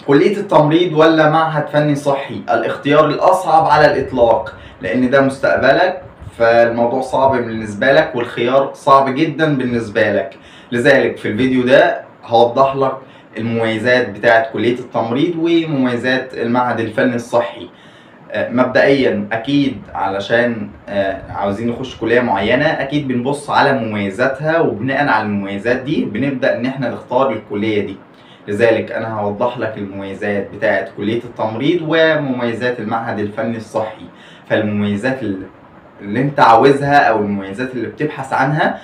كلية التمريض ولا معهد فني صحي الاختيار الأصعب على الإطلاق لأن ده مستقبلك فالموضوع صعب بالنسبة لك والخيار صعب جدا بالنسبة لك لذلك في الفيديو ده هوضح لك المميزات بتاعة كلية التمريض ومميزات المعهد الفني الصحي آه، مبدئيا اكيد علشان آه، عاوزين نخش كليه معينه اكيد بنبص على مميزاتها وبناء على المميزات دي بنبدا ان احنا نختار الكليه دي لذلك انا هوضح لك المميزات بتاعه كليه التمريض ومميزات المعهد الفني الصحي فالمميزات اللي اللي انت عاوزها او المميزات اللي بتبحث عنها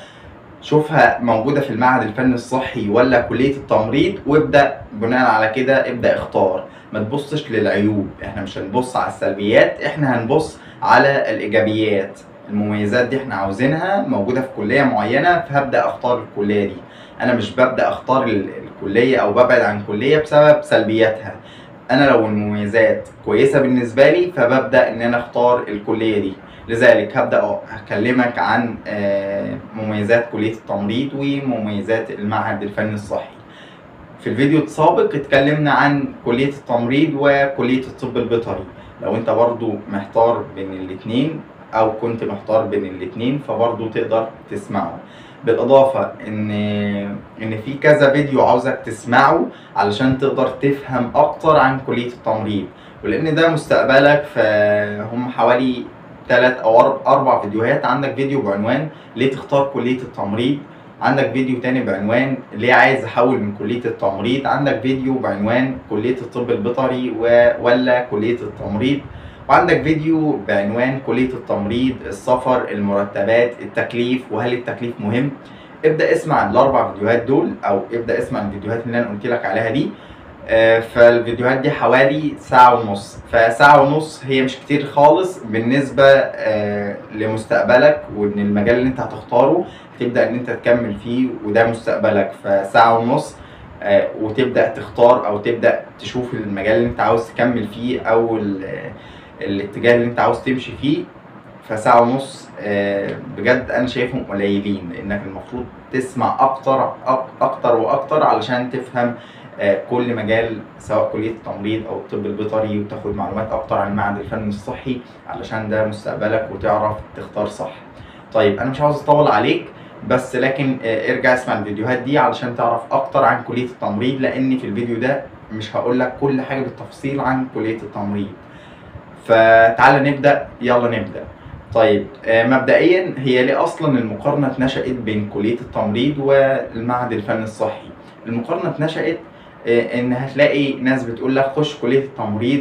شوفها موجوده في المعهد الفني الصحي ولا كليه التمريض وابدا بناء على كده ابدا اختار ما تبصش للعيوب احنا مش هنبص على السلبيات احنا هنبص على الايجابيات المميزات دي احنا عاوزينها موجوده في كليه معينه فهبدا اختار الكليه دي انا مش ببدا اختار ال- الكليه او ببعد عن كليه بسبب سلبياتها انا لو المميزات كويسه بالنسبه لي فببدا ان انا اختار الكليه دي لذلك هبدا اكلمك عن آه، مميزات كليه التمريض ومميزات المعهد الفني الصحي في الفيديو السابق اتكلمنا عن كلية التمريض وكلية الطب البيطري لو انت برضو محتار بين الاتنين او كنت محتار بين الاتنين فبرضو تقدر تسمعه بالاضافة ان ان في كذا فيديو عاوزك تسمعه علشان تقدر تفهم اكتر عن كلية التمريض ولان ده مستقبلك فهم حوالي ثلاث او أرب- اربع فيديوهات عندك فيديو بعنوان ليه تختار كلية التمريض عندك فيديو تاني بعنوان ليه عايز احول من كلية التمريض عندك فيديو بعنوان كلية الطب البيطري و... ولا كلية التمريض وعندك فيديو بعنوان كلية التمريض السفر المرتبات التكليف وهل التكليف مهم ابدأ اسمع الأربع فيديوهات دول أو ابدأ اسمع الفيديوهات اللي أنا قلت لك عليها دي آه، فالفيديوهات دي حوالي ساعة ونص فساعة ونص هي مش كتير خالص بالنسبة آه، لمستقبلك وإن المجال اللي أنت هتختاره تبدا ان انت تكمل فيه وده مستقبلك فساعه ونص آه، وتبدا تختار او تبدا تشوف المجال اللي انت عاوز تكمل فيه او ال- الاتجاه اللي انت عاوز تمشي فيه فساعة ونص آه، بجد انا شايفهم قليلين لانك المفروض تسمع اكتر أك- اكتر واكتر علشان تفهم آه، كل مجال سواء كلية التمريض او الطب البيطري وتاخد معلومات اكتر عن المعهد الفني الصحي علشان ده مستقبلك وتعرف تختار صح طيب انا مش عاوز اطول عليك بس لكن آه، ارجع اسمع الفيديوهات دي علشان تعرف اكتر عن كلية التمريض لان في الفيديو ده مش هقول لك كل حاجة بالتفصيل عن كلية التمريض فتعال نبدأ يلا نبدأ طيب آه، مبدئيا هي ليه اصلا المقارنة اتنشأت بين كلية التمريض والمعهد الفني الصحي المقارنة اتنشأت آه، ان هتلاقي ناس بتقول لك خش كلية التمريض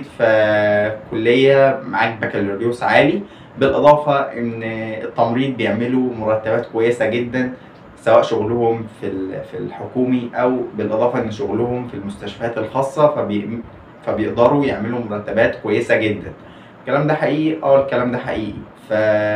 فكلية معاك بكالوريوس عالي بالاضافه ان التمريض بيعملوا مرتبات كويسه جدا سواء شغلهم في ال- في الحكومي او بالاضافه ان شغلهم في المستشفيات الخاصه فبي فبيقدروا يعملوا مرتبات كويسه جدا الكلام ده حقيقي اه الكلام ده حقيقي ف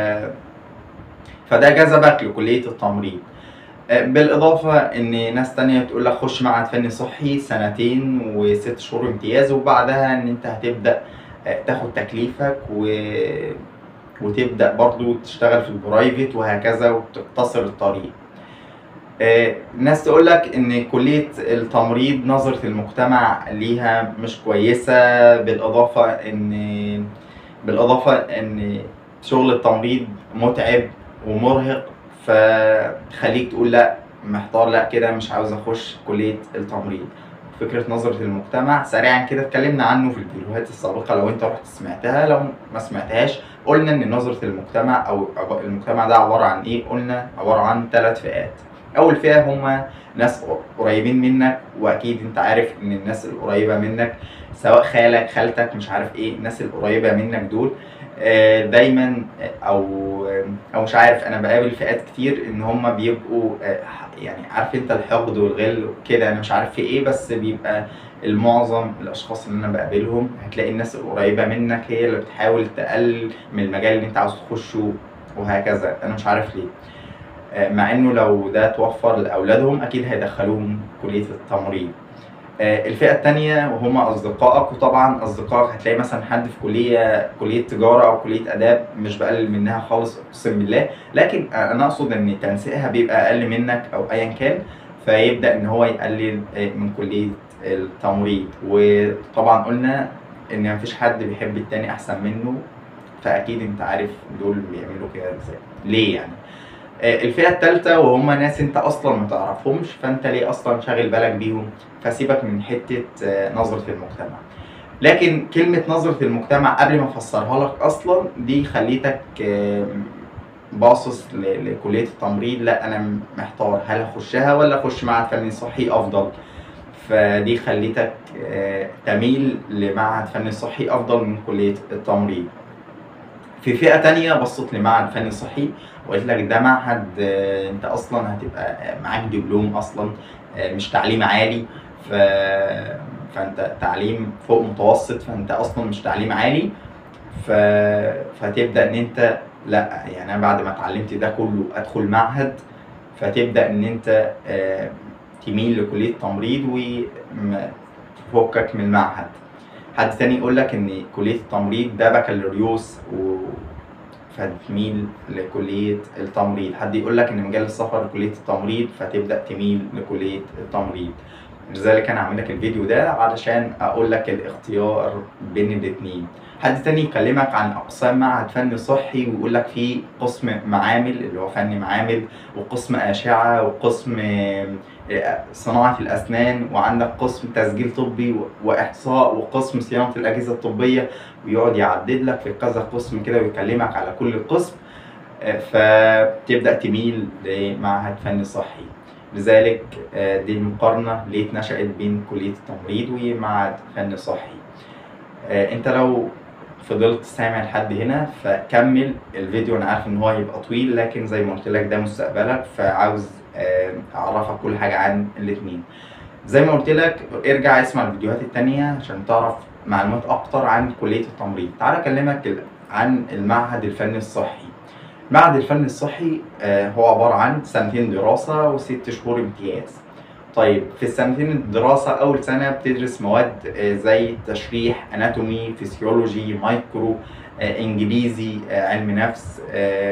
فده جذبك لكليه التمريض آه، بالاضافه ان ناس تانية تقول لك خش معهد فني صحي سنتين وست شهور امتياز وبعدها ان انت هتبدا آه، تاخد تكليفك و وتبدا برضو تشتغل في البرايفت وهكذا وتقتصر الطريق آه، ناس تقول لك ان كليه التمريض نظره المجتمع ليها مش كويسه بالاضافه ان بالاضافه ان شغل التمريض متعب ومرهق فتخليك تقول لا محتار لا كده مش عاوز اخش كليه التمريض فكره نظره المجتمع سريعا كده اتكلمنا عنه في الفيديوهات السابقه لو انت رحت سمعتها لو ما سمعتهاش قلنا ان نظره المجتمع او عب- المجتمع ده عباره عن ايه قلنا عباره عن ثلاث فئات اول فئه هم ناس قريبين منك واكيد انت عارف ان الناس القريبه منك سواء خالك خالتك مش عارف ايه الناس القريبه منك دول آه، دايما آه، او او مش عارف انا بقابل فئات كتير ان هم بيبقوا آه، يعني عارف انت الحقد والغل وكده انا مش عارف في ايه بس بيبقى المعظم الاشخاص اللي انا بقابلهم هتلاقي الناس القريبه منك هي اللي بتحاول تقلل من المجال اللي انت عاوز تخشه وهكذا انا مش عارف ليه آه، مع انه لو ده توفر لاولادهم اكيد هيدخلوهم كليه التمريض آه، الفئه الثانيه وهم اصدقائك وطبعا اصدقائك هتلاقي مثلا حد في كليه كليه تجاره او كليه اداب مش بقلل منها خالص اقسم بالله لكن آه، انا اقصد ان تنسيقها بيبقى اقل منك او ايا كان فيبدا ان هو يقلل آه، من كليه التمريض وطبعا قلنا ان مفيش حد بيحب التاني احسن منه فاكيد انت عارف دول بيعملوا كده ازاي ليه يعني آه، الفئه الثالثه وهم ناس انت اصلا ما تعرفهمش فانت ليه اصلا شاغل بالك بيهم فسيبك من حته آه، نظره المجتمع لكن كلمه نظره المجتمع قبل ما افسرها لك اصلا دي خليتك آه، باصص ل- لكليه التمريض لا انا محتار هل اخشها ولا اخش معهد فني صحي افضل فدي خليتك آه، تميل لمعهد فني صحي افضل من كليه التمريض في فئه تانية بصيت لمعهد فني صحي وقلت لك ده معهد آه، انت اصلا هتبقى معاك دبلوم اصلا آه، مش تعليم عالي ف... فانت تعليم فوق متوسط فانت اصلا مش تعليم عالي ف... فتبدا ان انت لا يعني انا بعد ما اتعلمت ده كله ادخل معهد فتبدا ان انت آه، تميل لكليه تمريض وفكك من المعهد حد تاني يقول لك ان كليه التمريض ده بكالوريوس و فتميل لكليه التمريض حد يقول لك ان مجال السفر لكليه التمريض فتبدا تميل لكليه التمريض لذلك انا عامل لك الفيديو ده علشان اقول لك الاختيار بين الاتنين حد تاني يكلمك عن اقسام معهد فني صحي ويقول لك في قسم معامل اللي هو فني معامل وقسم اشعه وقسم آه، صناعه الاسنان وعندك قسم تسجيل طبي و- واحصاء وقسم صيانه الاجهزه الطبيه ويقعد يعدد لك في كذا قسم كده ويكلمك على كل قسم آه، فتبدا تميل لمعهد فني صحي لذلك آه، دي المقارنه ليه اتنشأت بين كليه التمريض ومعهد فني صحي آه، انت لو فضلت سامع لحد هنا فكمل الفيديو انا عارف ان هو هيبقى طويل لكن زي ما قلت لك ده مستقبلك فعاوز آه، اعرفك كل حاجه عن الاتنين زي ما قلت لك ارجع اسمع الفيديوهات التانية عشان تعرف معلومات اكتر عن كليه التمريض تعال اكلمك ال- عن المعهد الفني الصحي المعهد الفني الصحي آه، هو عباره عن سنتين دراسه وست شهور امتياز طيب في السنتين الدراسة أول سنة بتدرس مواد آه، زي تشريح أناتومي فيسيولوجي مايكرو آه، إنجليزي آه، علم نفس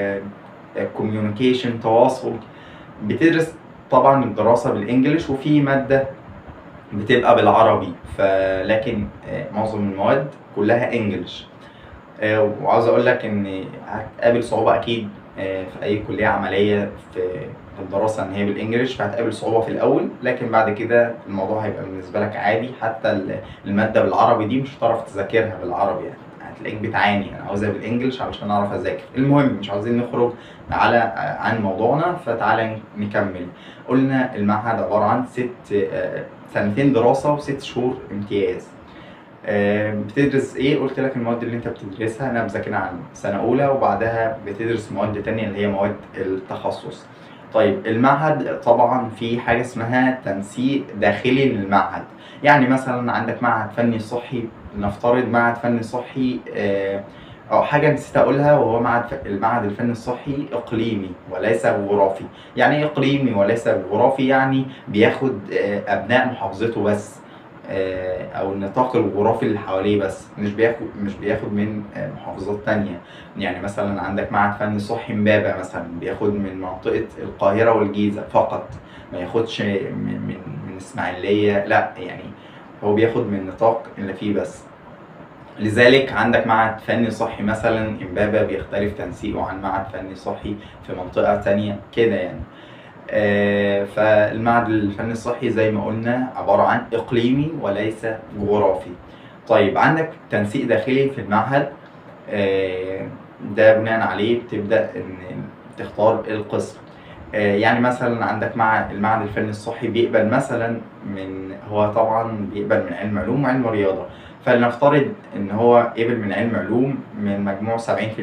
كوميونيكيشن تواصل بتدرس طبعا الدراسة بالإنجليش وفي مادة بتبقى بالعربي فلكن آه، معظم المواد كلها إنجليش آه، وعاوز أقول لك إن هتقابل صعوبة أكيد آه، في أي كلية عملية في الدراسة إن هي بالإنجليش فهتقابل صعوبة في الأول لكن بعد كده الموضوع هيبقى بالنسبة لك عادي حتى ال- المادة بالعربي دي مش هتعرف تذاكرها بالعربي يعني هتلاقيك بتعاني أنا عاوزها بالإنجليش علشان أعرف أذاكر المهم مش عاوزين نخرج على عن موضوعنا فتعالى نكمل قلنا المعهد عبارة عن ست آه، سنتين دراسة وست شهور امتياز آه، بتدرس ايه قلت لك المواد اللي انت بتدرسها نبذه كده عن سنه اولى وبعدها بتدرس مواد تانية اللي هي مواد التخصص طيب المعهد طبعا في حاجه اسمها تنسيق داخلي للمعهد يعني مثلا عندك معهد فني صحي نفترض معهد فني صحي آه، او حاجه نسيت اقولها وهو معهد ف- المعهد الفني الصحي اقليمي وليس جغرافي يعني ايه اقليمي وليس جغرافي يعني بياخد آه، ابناء محافظته بس آه، او النطاق الجغرافي اللي حواليه بس مش بياخد مش بياخد من آه، محافظات تانية يعني مثلا عندك معهد فني صحي امبابة مثلا بياخد من منطقة القاهرة والجيزة فقط ما ياخدش من من من اسماعيلية لا يعني هو بياخد من النطاق اللي فيه بس لذلك عندك معهد فني صحي مثلا امبابة بيختلف تنسيقه عن معهد فني صحي في منطقة تانية كده يعني آه، فالمعهد الفني الصحي زي ما قلنا عبارة عن إقليمي وليس جغرافي طيب عندك تنسيق داخلي في المعهد آه، ده بناء عليه بتبدأ إن تختار القسم آه، يعني مثلا عندك مع المعهد الفني الصحي بيقبل مثلا من هو طبعا بيقبل من علم علوم وعلم رياضة فلنفترض إن هو قبل من علم علوم من مجموع 70%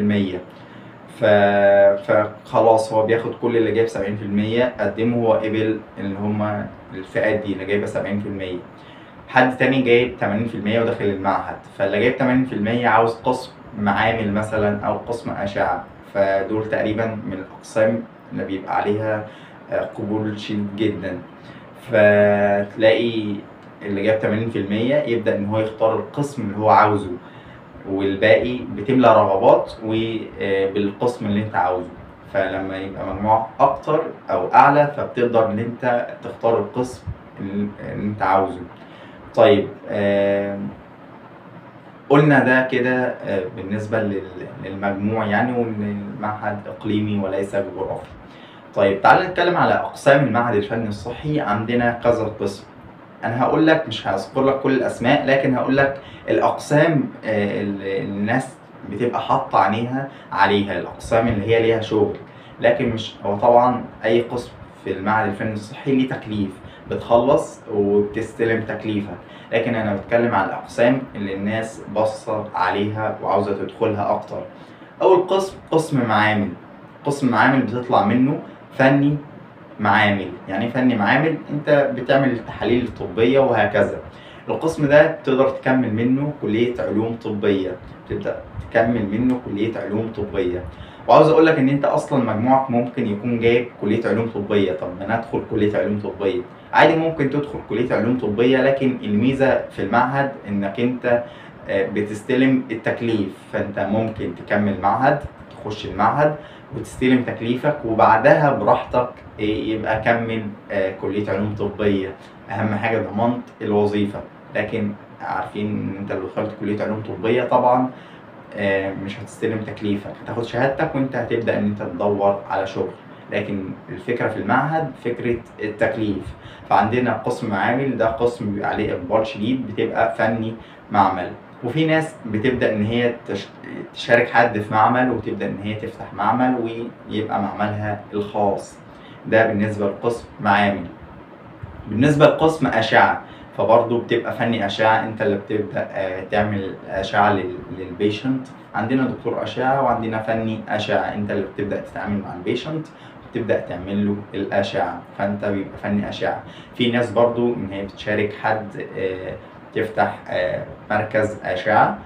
ف... فخلاص هو بياخد كل اللي جايب 70% قدمه هو قبل اللي هما الفئات دي اللي جايبه 70% حد تاني جايب 80% وداخل المعهد فاللي جايب 80% عاوز قسم معامل مثلا او قسم اشعه فدول تقريبا من الاقسام اللي بيبقى عليها آه، قبول شديد جدا فتلاقي اللي جاب 80% يبدأ إن هو يختار القسم اللي هو عاوزه والباقي بتملى رغبات وبالقسم اللي انت عاوزه فلما يبقى مجموعك اكتر او اعلى فبتقدر ان انت تختار القسم اللي اللي انت عاوزه طيب آم، قلنا ده كده آه، بالنسبة لل- للمجموع يعني وإن المعهد إقليمي وليس جغرافي. طيب تعال نتكلم على أقسام المعهد الفني الصحي عندنا كذا قسم. أنا هقول لك مش هذكر لك كل الأسماء لكن هقول لك الأقسام آه، اللي الناس بتبقى حاطة عينيها عليها الأقسام اللي هي ليها شغل لكن مش هو طبعا أي قسم في المعهد الفني الصحي ليه تكليف بتخلص وبتستلم تكليفك لكن انا بتكلم على الاقسام اللي الناس باصه عليها وعاوزه تدخلها اكتر اول قسم قسم معامل قسم معامل بتطلع منه فني معامل يعني إيه فني معامل انت بتعمل التحاليل الطبيه وهكذا القسم ده بتقدر تكمل منه كليه علوم طبيه تبدا تكمل منه كليه علوم طبيه وعاوز اقول لك ان انت اصلا مجموعك ممكن يكون جايب كليه علوم طبيه طب ما انا ادخل كليه علوم طبيه عادي ممكن تدخل كليه علوم طبيه لكن الميزه في المعهد انك انت آه، بتستلم التكليف فانت ممكن تكمل معهد تخش المعهد وتستلم تكليفك وبعدها براحتك إيه، يبقى كمل آه، كليه علوم طبيه اهم حاجه ضمنت الوظيفه لكن عارفين ان انت لو دخلت كليه علوم طبيه طبعا آه، مش هتستلم تكليفك هتاخد شهادتك وانت هتبدا ان انت تدور على شغل لكن الفكره في المعهد فكره التكليف فعندنا قسم معامل ده قسم بيبقى عليه اقبال شديد بتبقى فني معمل وفي ناس بتبدا ان هي تش- تشارك حد في معمل وتبدا ان هي تفتح معمل ويبقى معملها الخاص ده بالنسبه لقسم معامل بالنسبه لقسم اشعه فبرضه بتبقى فني اشعه انت اللي بتبدا آه، تعمل اشعه لل- للبيشنت عندنا دكتور اشعه وعندنا فني اشعه انت اللي بتبدا تتعامل مع البيشنت وتبدا تعمل له الاشعه فانت بيبقى فني اشعه في ناس برضو ان هي بتشارك حد آه، تفتح آه، مركز اشعه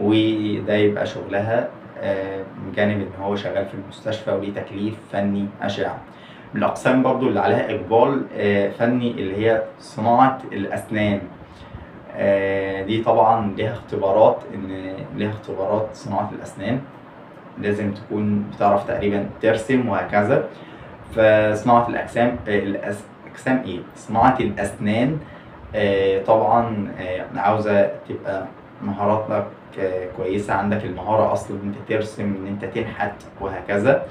وده يبقى شغلها آه، بجانب ان هو شغال في المستشفى وليه تكليف فني اشعه من الاقسام برضو اللي عليها اقبال آه، فني اللي هي صناعه الاسنان آه، دي طبعا ليها اختبارات ان ليها اختبارات صناعه الاسنان لازم تكون بتعرف تقريبا ترسم وهكذا فصناعه الاجسام آه، الأس- الاجسام ايه صناعه الاسنان آه، طبعا آه، عاوزه تبقى مهاراتك آه، كويسه عندك المهاره اصلا ان انت ترسم ان انت تنحت وهكذا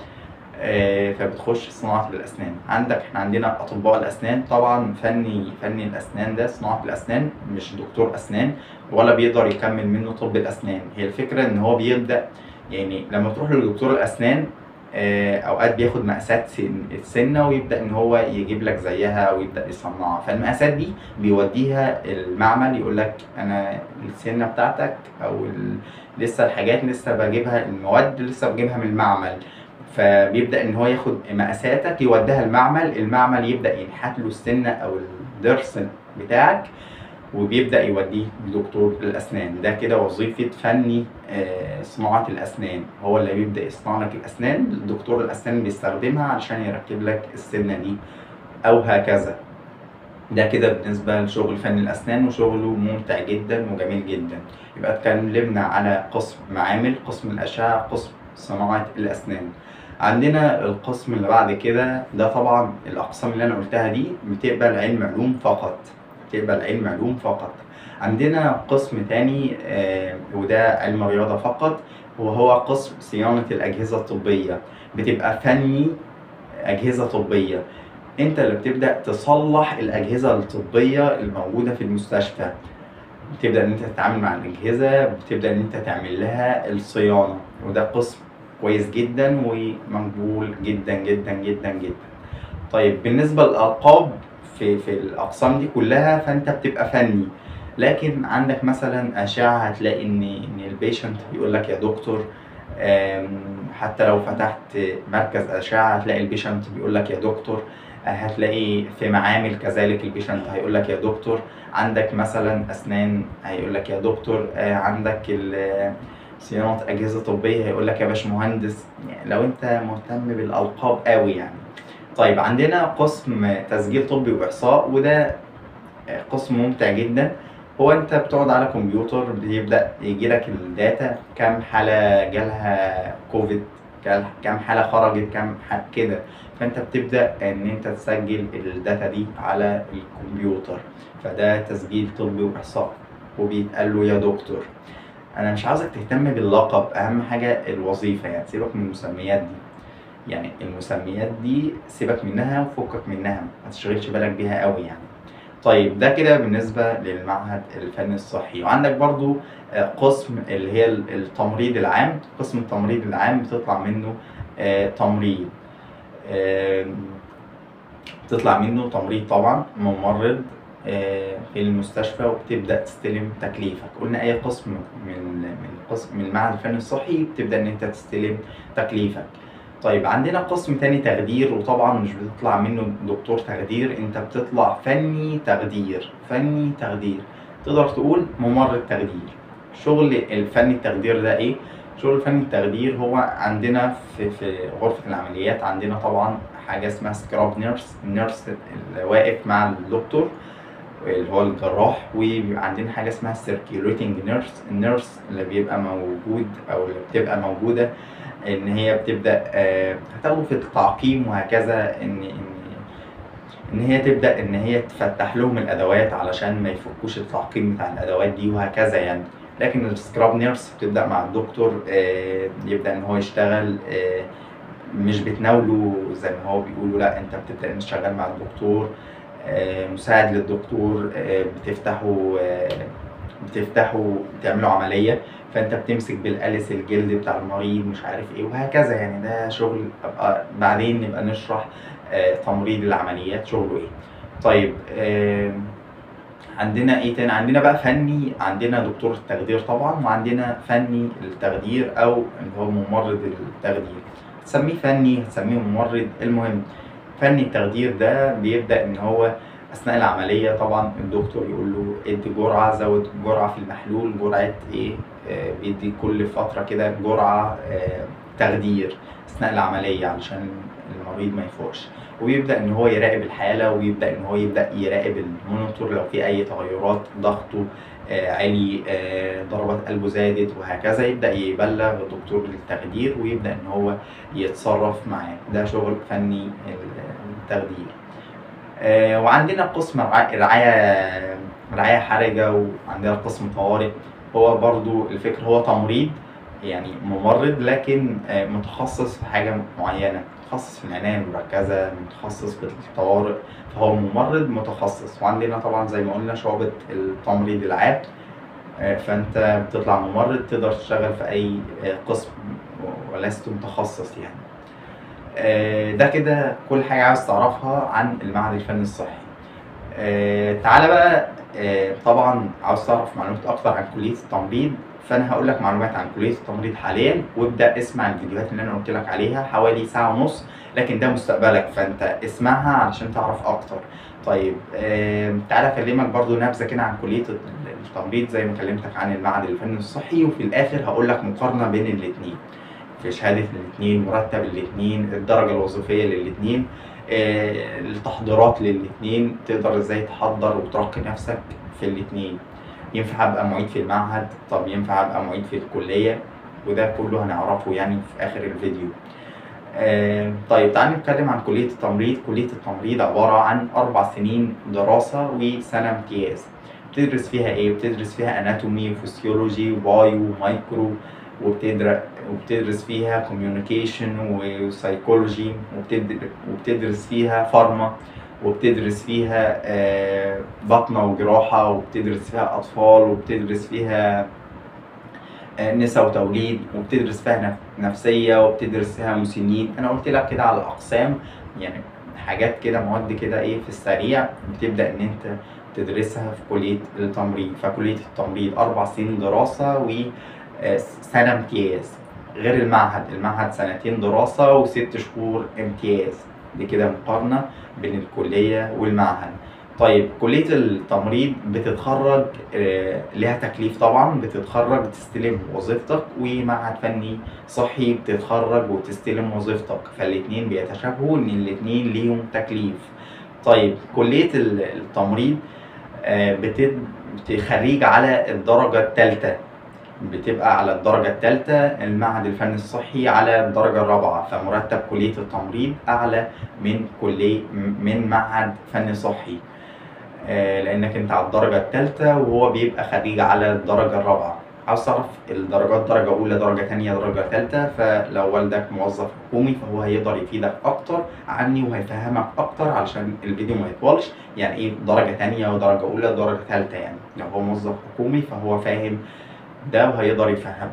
آه، فبتخش صناعة الأسنان عندك احنا عندنا أطباء الأسنان طبعا فني فني الأسنان ده صناعة الأسنان مش دكتور أسنان ولا بيقدر يكمل منه طب الأسنان هي الفكرة إن هو بيبدأ يعني لما تروح لدكتور الأسنان آه، أوقات بياخد مقاسات سن- السنة ويبدأ إن هو يجيب لك زيها أو يبدأ يصنعها فالمقاسات دي بيوديها المعمل يقول لك أنا السنة بتاعتك أو ال... لسه الحاجات لسه بجيبها المواد لسه بجيبها من المعمل فبيبدا ان هو ياخد مقاساتك يوديها المعمل المعمل يبدا ينحت له السنه او الضرس بتاعك وبيبدا يوديه لدكتور الاسنان ده كده وظيفه فني آه، صناعه الاسنان هو اللي بيبدا يصنع لك الاسنان دكتور الاسنان بيستخدمها علشان يركب لك السنه دي او هكذا ده كده بالنسبة لشغل فن الأسنان وشغله ممتع جدا وجميل جدا يبقى اتكلمنا على قسم معامل قسم الأشعة قسم صناعة الأسنان عندنا القسم اللي بعد كده ده طبعا الأقسام اللي أنا قلتها دي بتقبل علم علوم فقط بتقبل علم علوم فقط عندنا قسم تاني آه، وده علم رياضة فقط وهو قسم صيانة الأجهزة الطبية بتبقى فني أجهزة طبية انت اللي بتبدا تصلح الاجهزه الطبيه الموجوده في المستشفى بتبدا ان انت تتعامل مع الاجهزه بتبدا ان انت تعمل لها الصيانه وده قسم كويس جدا ومقبول جدا جدا جدا جدا طيب بالنسبه للالقاب في في الاقسام دي كلها فانت بتبقى فني لكن عندك مثلا اشعه هتلاقي ان ان البيشنت بيقول لك يا دكتور آم، حتى لو فتحت مركز اشعه هتلاقي البيشنت بيقول لك يا دكتور هتلاقي في معامل كذلك البيشنت هيقول لك يا دكتور عندك مثلا اسنان هيقول لك يا دكتور آه، عندك ال- صيانه اجهزه طبيه هيقول لك يا باشمهندس يعني لو انت مهتم بالالقاب قوي يعني طيب عندنا قسم تسجيل طبي واحصاء وده آه، قسم ممتع جدا هو انت بتقعد على كمبيوتر بيبدا يجي لك الداتا كام حاله جالها كوفيد كام- كام حاله خرجت كام ح- كده فانت بتبدا ان انت تسجل الداتا دي على الكمبيوتر فده تسجيل طبي واحصاء وبيتقال له يا دكتور انا مش عاوزك تهتم باللقب اهم حاجه الوظيفه يعني سيبك من المسميات دي يعني المسميات دي سيبك منها وفكك منها ما تشغلش بالك بيها قوي يعني طيب ده كده بالنسبة للمعهد الفني الصحي وعندك برضو آه، قسم اللي هي ال- التمريض العام قسم التمريض العام بتطلع منه آه، تمريض آم، بتطلع منه تمريض طبعا ممرض آه، في المستشفى وبتبدأ تستلم تكليفك قلنا أي قسم من من قسم من المعهد الفني الصحي بتبدأ إن أنت تستلم تكليفك طيب عندنا قسم تاني تخدير وطبعا مش بتطلع منه دكتور تخدير انت بتطلع فني تخدير فني تخدير تقدر تقول ممرض تخدير شغل الفني التخدير ده ايه شغل الفني التخدير هو عندنا في في غرفة العمليات عندنا طبعا حاجة اسمها سكراب نيرس النيرس اللي واقف مع الدكتور اللي هو الجراح وبيبقى عندنا حاجة اسمها سيركيوليتنج نيرس النيرس اللي بيبقى موجود أو اللي بتبقى موجودة ان هي بتبدا آه، هتاخده في التعقيم وهكذا ان ان ان هي تبدا ان هي تفتح لهم الادوات علشان ما يفكوش التعقيم بتاع الادوات دي وهكذا يعني لكن السكراب نيرس بتبدا مع الدكتور آه، يبدا ان هو يشتغل آه، مش بتناوله زي ما هو بيقولوا لا انت بتبدا ان شغال مع الدكتور آه، مساعد للدكتور آه، بتفتحوا آه، بتفتحوا بتعملوا عمليه فانت بتمسك بالقلس الجلد بتاع المريض مش عارف ايه وهكذا يعني ده شغل أبقى بعدين نبقى نشرح آه، تمريض العمليات شغله ايه طيب آه، عندنا ايه تاني عندنا بقى فني عندنا دكتور التخدير طبعا وعندنا فني التخدير او اللي هو ممرض التخدير هتسميه فني هتسميه ممرض المهم فني التخدير ده بيبدأ ان هو اثناء العمليه طبعا الدكتور يقول له ادي جرعه زود جرعه في المحلول جرعه ايه آه بيدي كل فتره كده جرعه آه تخدير اثناء العمليه علشان المريض ما يفوقش ويبدا ان هو يراقب الحاله ويبدا ان هو يبدا يراقب المونيتور لو في اي تغيرات ضغطه آه عالي آه ضربات قلبه زادت وهكذا يبدا يبلغ دكتور التخدير ويبدا ان هو يتصرف معاه ده شغل فني التخدير آه، وعندنا قسم رعا- رعاية رعاية حرجة وعندنا قسم طوارئ هو برضو الفكر هو تمريض يعني ممرض لكن آه، متخصص في حاجة معينة متخصص في العناية المركزة متخصص في الطوارئ فهو ممرض متخصص وعندنا طبعا زي ما قلنا شعبة التمريض العام آه، فانت بتطلع ممرض تقدر تشتغل في اي آه، قسم ولست متخصص يعني آه، ده كده كل حاجة عاوز تعرفها عن المعهد الفني الصحي آه، تعالى بقى آه، طبعا عاوز تعرف معلومات اكتر عن كلية التمريض فانا هقول لك معلومات عن كلية التمريض حاليا وابدأ اسمع الفيديوهات اللي انا قلت لك عليها حوالي ساعة ونص لكن ده مستقبلك فانت اسمعها علشان تعرف اكتر طيب آه، تعالى اكلمك برضو نبذة كده عن كلية التمريض زي ما كلمتك عن المعهد الفني الصحي وفي الاخر هقول لك مقارنة بين الاتنين في شهادة الاتنين مرتب الاتنين الدرجة الوظيفية للاتنين آه، التحضيرات للاتنين تقدر ازاي تحضر وترقي نفسك في الاتنين ينفع ابقى معيد في المعهد طب ينفع ابقى معيد في الكلية وده كله هنعرفه يعني في اخر الفيديو آه، طيب تعالى نتكلم عن كلية التمريض كلية التمريض عبارة عن أربع سنين دراسة وسنة امتياز بتدرس فيها ايه؟ بتدرس فيها اناتومي وفسيولوجي وبايو ومايكرو وبتدرس وبتدرس فيها كوميونيكيشن وسايكولوجي وبتدرس فيها فارما وبتدرس فيها آه، بطنة وجراحة وبتدرس فيها أطفال وبتدرس فيها آه، نساء وتوليد وبتدرس فيها نف- نفسية وبتدرس فيها مسنين أنا قلت لك كده على الأقسام يعني حاجات كده مواد كده إيه في السريع بتبدأ إن أنت تدرسها في كلية التمريض فكلية التمريض أربع سنين دراسة و آه، سنة امتياز غير المعهد المعهد سنتين دراسة وست شهور امتياز دي كده مقارنة بين الكلية والمعهد طيب كلية التمريض بتتخرج آه، ليها تكليف طبعا بتتخرج تستلم وظيفتك ومعهد فني صحي بتتخرج وتستلم وظيفتك فالاتنين بيتشابهوا ان الاتنين ليهم تكليف طيب كلية ال- التمريض آه، بت- بتخريج على الدرجة الثالثة بتبقى على الدرجة الثالثة المعهد الفني الصحي على الدرجة الرابعة فمرتب كلية التمريض أعلى من كلية من معهد فني صحي آه، لأنك أنت على الدرجة الثالثة وهو بيبقى خريج على الدرجة الرابعة عاوز تعرف الدرجات درجة أولى درجة تانية درجة تالتة فلو والدك موظف حكومي فهو هيقدر يفيدك أكتر عني وهيفهمك أكتر علشان الفيديو ما يطولش يعني إيه درجة تانية ودرجة أولى ودرجة تالتة يعني لو هو موظف حكومي فهو فاهم ده وهيقدر يفهمك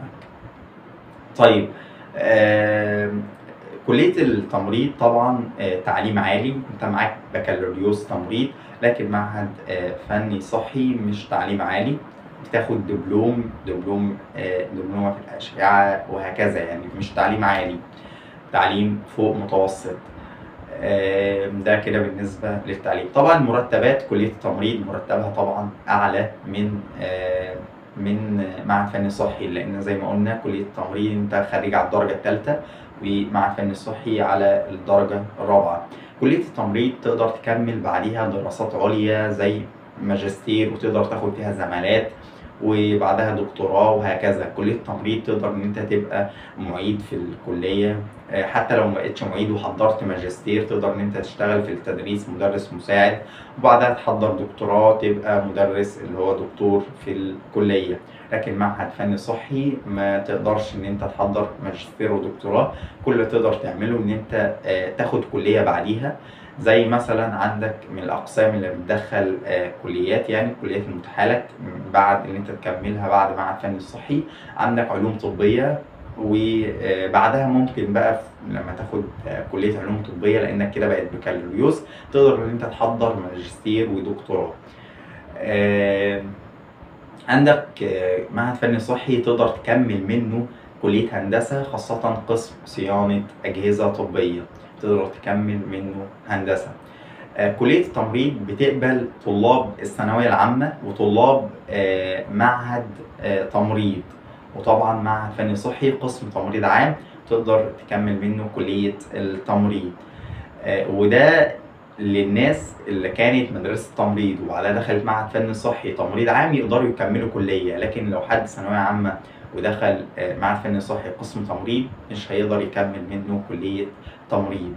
طيب آم، كلية التمريض طبعا آه، تعليم عالي انت معاك بكالوريوس تمريض لكن معهد آه، فني صحي مش تعليم عالي بتاخد دبلوم دبلوم آه، دبلومة في الأشعة وهكذا يعني مش تعليم عالي تعليم فوق متوسط آه، ده كده بالنسبة للتعليم طبعا مرتبات كلية التمريض مرتبها طبعا أعلى من آه، من معهد فني صحي لأن زي ما قلنا كلية التمريض أنت خريج على الدرجة الثالثة ومعهد فني صحي على الدرجة الرابعة كلية التمريض تقدر تكمل بعديها دراسات عليا زي ماجستير وتقدر تاخد فيها زمالات وبعدها دكتوراه وهكذا كلية التمريض تقدر ان انت تبقى معيد في الكلية آه، حتى لو ما بقتش معيد وحضرت ماجستير تقدر ان انت تشتغل في التدريس مدرس مساعد وبعدها تحضر دكتوراه تبقى مدرس اللي هو دكتور في الكلية لكن معهد فني صحي ما تقدرش ان انت تحضر ماجستير ودكتوراه كل اللي تقدر تعمله ان انت آه، تاخد كلية بعديها زي مثلا عندك من الاقسام اللي بتدخل آه، كليات يعني الكليات المتاحه لك بعد ان انت تكملها بعد معهد فني صحي عندك علوم طبيه وبعدها ممكن بقى ف- لما تاخد آه، كليه علوم طبيه لانك كده بقت بكالوريوس تقدر ان انت تحضر ماجستير ودكتوراه آه، عندك آه، معهد فني صحي تقدر تكمل منه كلية هندسة خاصة قسم صيانة أجهزة طبية تقدر تكمل منه هندسة آه، كلية التمريض بتقبل طلاب الثانوية العامة وطلاب آه، معهد آه، تمريض وطبعا معهد فني صحي قسم تمريض عام تقدر تكمل منه كلية التمريض آه، وده للناس اللي كانت مدرسة تمريض وبعدها دخلت معهد فني صحي تمريض عام يقدروا يكملوا كلية لكن لو حد ثانوية عامة ودخل آه، معهد فني صحي قسم تمريض مش هيقدر يكمل منه كلية تمريض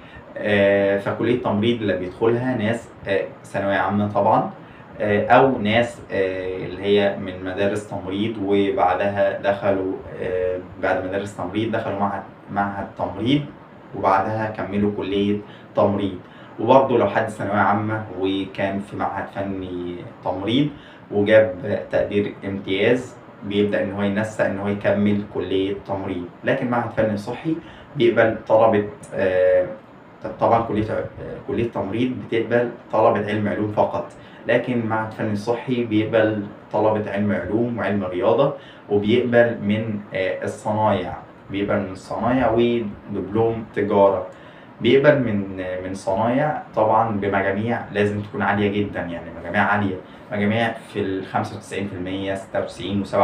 آه، فكلية التمريض اللي بيدخلها ناس آه، ثانوية عامة طبعا آه، أو ناس آه، اللي هي من مدارس تمريض وبعدها دخلوا آه، بعد مدارس تمريض دخلوا معهد معهد تمريض وبعدها كملوا كلية تمريض وبرضه لو حد ثانوية عامة وكان في معهد فني تمريض وجاب تقدير امتياز بيبدأ إن هو ينسق إن هو يكمل كلية تمريض لكن معهد فني صحي بيقبل طلبة آه، طبعا كلية آه، كلية تمريض بتقبل طلبة علم علوم فقط لكن معهد فني صحي بيقبل طلبة علم علوم وعلم رياضة وبيقبل من آه، الصنايع بيقبل من الصنايع ودبلوم تجارة بيقبل من آه، من صنايع طبعا بمجاميع لازم تكون عالية جدا يعني مجاميع عالية مجاميع في ال 95% 96 و 97%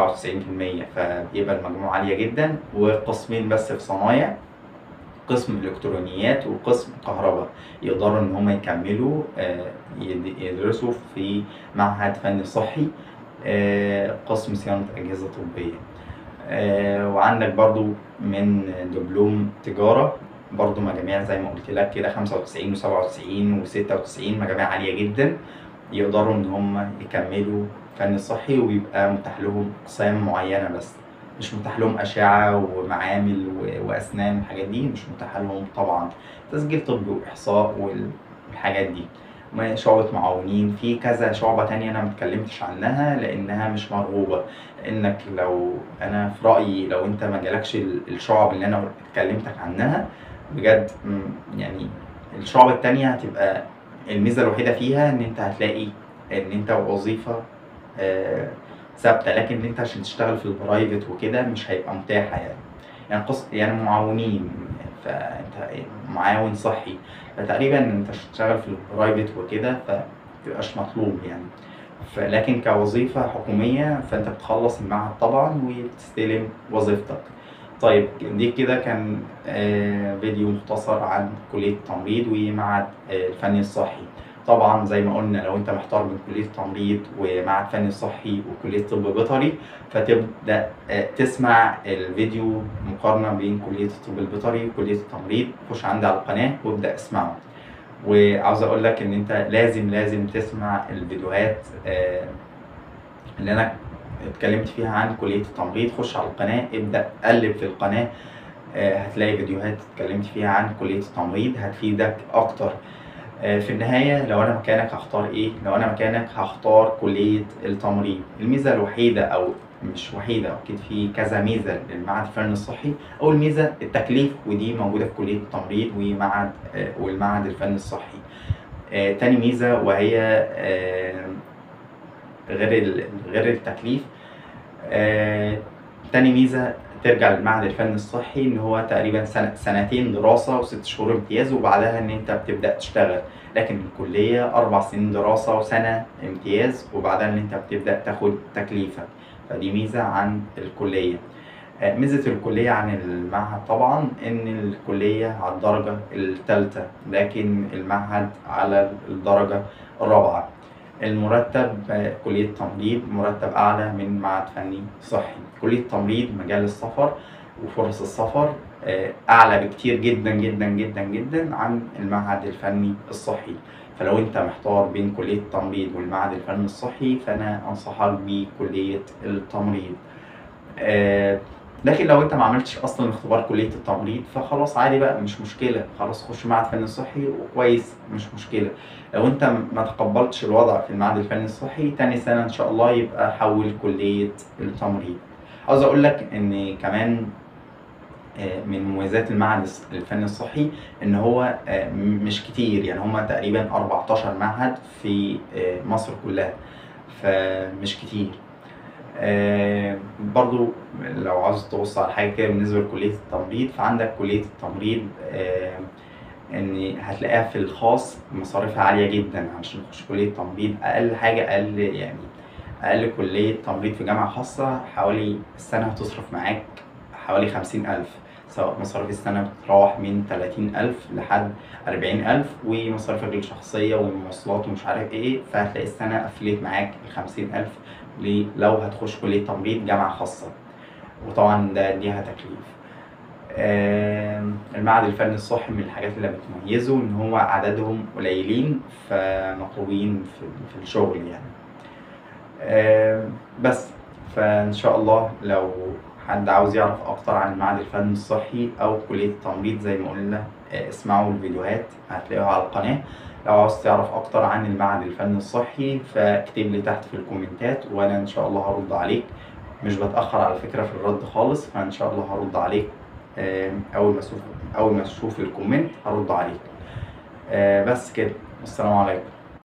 فبيقبل مجموع عالية جدا وقسمين بس في صنايع قسم الكترونيات وقسم كهرباء يقدروا ان هم يكملوا آه، يد- يدرسوا في معهد فني صحي آه، قسم صيانة أجهزة طبية آه، وعندك برضو من دبلوم تجارة برضو مجاميع زي ما قلت لك كده 95 و97 و96 مجاميع عالية جدا يقدروا ان هم يكملوا فن صحي ويبقى متاح لهم اقسام معينة بس مش متاح لهم أشعة ومعامل و- وأسنان والحاجات دي مش متاحة لهم طبعا تسجيل طبي وإحصاء والحاجات دي ما- شعبة معاونين في كذا شعبة تانية أنا متكلمتش عنها لأنها مش مرغوبة إنك لو أنا في رأيي لو أنت ما جالكش ال- الشعب اللي أنا اتكلمتك عنها بجد م- يعني الشعب التانية هتبقى الميزة الوحيدة فيها إن أنت هتلاقي إن أنت وظيفة آه، ثابته لكن انت عشان تشتغل في البرايفت وكده مش هيبقى متاحه يعني يعني قص يعني معاونين فانت معاون صحي فتقريبا انت عشان تشتغل في البرايفت وكده فمتبقاش مطلوب يعني فلكن كوظيفه حكوميه فانت بتخلص المعهد طبعا وتستلم وظيفتك طيب دي كده كان آه، فيديو مختصر عن كلية التمريض ومعهد آه، الفني الصحي طبعا زي ما قلنا لو انت محتار بين كليه التمريض ومعهد فني صحي وكليه طب بيطري فتبدا آه، تسمع الفيديو مقارنه بين كليه الطب البيطري وكليه التمريض خش عندي على القناه وابدا اسمعه وعاوز اقول لك ان انت لازم لازم تسمع الفيديوهات آه، اللي انا اتكلمت فيها عن كليه التمريض خش على القناه ابدا قلب في القناه آه، هتلاقي فيديوهات اتكلمت فيها عن كليه التمريض هتفيدك اكتر آه، في النهاية لو أنا مكانك هختار إيه؟ لو أنا مكانك هختار كلية التمريض، الميزة الوحيدة أو مش وحيدة أكيد في كذا ميزة للمعهد الفني الصحي، أول ميزة التكليف ودي موجودة في كلية التمريض ومعهد آه، والمعهد الفني الصحي. آه، تاني ميزة وهي آه، غير ال- غير التكليف آه، تاني ميزة ترجع للمعهد الفني الصحي ان هو تقريبا سنة سنتين دراسة وست شهور امتياز وبعدها ان انت بتبدأ تشتغل لكن الكلية أربع سنين دراسة وسنة امتياز وبعدها ان انت بتبدأ تاخد تكليفك فدي ميزة عن الكلية آه، ميزة الكلية عن المعهد طبعا ان الكلية على الدرجة الثالثة لكن المعهد على الدرجة الرابعة المرتب آه، كلية تمريض مرتب أعلى من معهد فني صحي كلية تمريض مجال السفر وفرص السفر آه، أعلى بكتير جدا جدا جدا جدا عن المعهد الفني الصحي فلو أنت محتار بين كلية التمريض والمعهد الفني الصحي فأنا أنصحك بكلية التمريض آه، لكن لو انت ما عملتش اصلا اختبار كليه التمريض فخلاص عادي بقى مش مشكله خلاص خش معهد فني صحي وكويس مش مشكله لو انت ما تقبلتش الوضع في المعهد الفني الصحي تاني سنه ان شاء الله يبقى حول كليه التمريض عاوز اقول لك ان كمان آه، من مميزات المعهد الس- الفني الصحي ان هو آه، م- مش كتير يعني هما تقريبا 14 معهد في آه، مصر كلها فمش كتير آه، برضو لو عاوز تبص على حاجة كده بالنسبة لكلية التمريض فعندك كلية التمريض آه، إن هتلاقيها في الخاص مصاريفها عالية جدا عشان تخش كلية تمريض أقل حاجة أقل يعني أقل كلية تمريض في جامعة خاصة حوالي السنة هتصرف معاك حوالي خمسين ألف سواء مصاريف السنة بتتراوح من تلاتين ألف لحد أربعين ألف ومصاريفك الشخصية والمواصلات ومش عارف إيه فهتلاقي السنة قفلت معاك خمسين ألف ليه؟ لو هتخش كلية تمريض جامعة خاصة وطبعا ده ليها تكليف آم، المعهد الفني الصحي من الحاجات اللي بتميزه ان هو عددهم قليلين فمطلوبين في, في الشغل يعني آم، بس فان شاء الله لو حد عاوز يعرف اكتر عن المعهد الفني الصحي او كلية التمريض زي ما قلنا آه، اسمعوا الفيديوهات هتلاقوها على القناة لو عاوز تعرف اكتر عن المعهد الفني الصحي فاكتب لي تحت في الكومنتات وانا ان شاء الله هرد عليك مش بتأخر على فكرة في الرد خالص فان شاء الله هرد عليك آم، اول ما اشوف اول ما اشوف الكومنت هرد عليك آه، بس كده والسلام عليكم